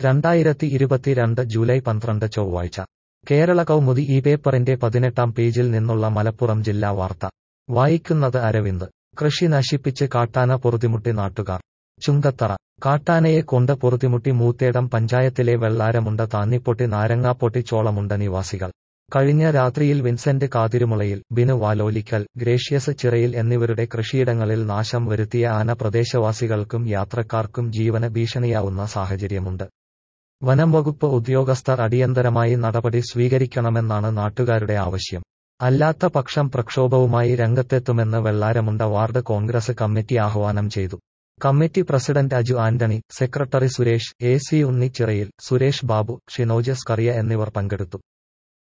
രണ്ടായിരത്തി ഇരുപത്തിരണ്ട് ജൂലൈ പന്ത്രണ്ട് ചൊവ്വാഴ്ച കേരള കൗമുദി ഈ പേപ്പറിന്റെ പതിനെട്ടാം പേജിൽ നിന്നുള്ള മലപ്പുറം ജില്ലാ വാർത്ത വായിക്കുന്നത് അരവിന്ദ് കൃഷി നശിപ്പിച്ച് കാട്ടാന പൊറുതിമുട്ടി നാട്ടുകാർ ചുങ്കത്തറ കാട്ടാനയെ കൊണ്ട് പൊറുതിമുട്ടി മൂത്തേടം പഞ്ചായത്തിലെ വെള്ളാരമുണ്ട താന്നിപ്പൊട്ടി നാരങ്ങാപ്പൊട്ടി ചോളമുണ്ട നിവാസികൾ കഴിഞ്ഞ രാത്രിയിൽ വിൻസെന്റ് കാതിരുമുളയിൽ ബിനു വാലോലിക്കൽ ഗ്രേഷ്യസ് ചിറയിൽ എന്നിവരുടെ കൃഷിയിടങ്ങളിൽ നാശം വരുത്തിയ ആന പ്രദേശവാസികൾക്കും യാത്രക്കാർക്കും ജീവന ഭീഷണിയാവുന്ന സാഹചര്യമുണ്ട് വനം വകുപ്പ് ഉദ്യോഗസ്ഥർ അടിയന്തരമായി നടപടി സ്വീകരിക്കണമെന്നാണ് നാട്ടുകാരുടെ ആവശ്യം അല്ലാത്ത പക്ഷം പ്രക്ഷോഭവുമായി രംഗത്തെത്തുമെന്ന് വെള്ളാരമുണ്ട വാർഡ് കോൺഗ്രസ് കമ്മിറ്റി ആഹ്വാനം ചെയ്തു committee president Aju Antony secretary Suresh A C ഉണ്ണിച്ചിറയിൽ സുരേഷ് ബാബു ഷിനോജ് സ്കറിയ എന്നിവർ പങ്കെടുത്തു